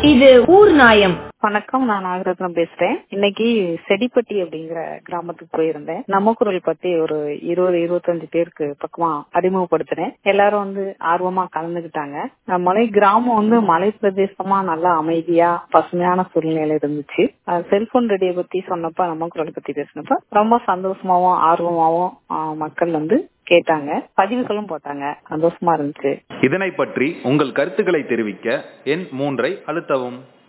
இது ஊர் நாயம் வணக்கம் நான் நாகரத்னம் பேசுறேன் இன்னைக்கு செடிப்பட்டி அப்படிங்கிற கிராமத்துக்கு போயிருந்தேன் நம்ம குரல் பத்தி ஒரு இருபது இருபத்தஞ்சு பேருக்கு பக்கமா அறிமுகப்படுத்தினேன் எல்லாரும் வந்து ஆர்வமா கலந்துகிட்டாங்க அஹ் மலை கிராமம் வந்து மலை பிரதேசமா நல்லா அமைதியா பசுமையான சூழ்நிலை இருந்துச்சு அஹ் செல்போன் ரேடியோ பத்தி சொன்னப்ப நம்ம குரல் பத்தி பேசினப்ப ரொம்ப சந்தோஷமாவும் ஆர்வமாவும் அஹ் மக்கள் வந்து கேட்டாங்க பதிவுகளும் போட்டாங்க சந்தோஷமா இருந்துச்சு இதனை பற்றி உங்கள் கருத்துக்களை தெரிவிக்க எண் மூன்றை அழுத்தவும்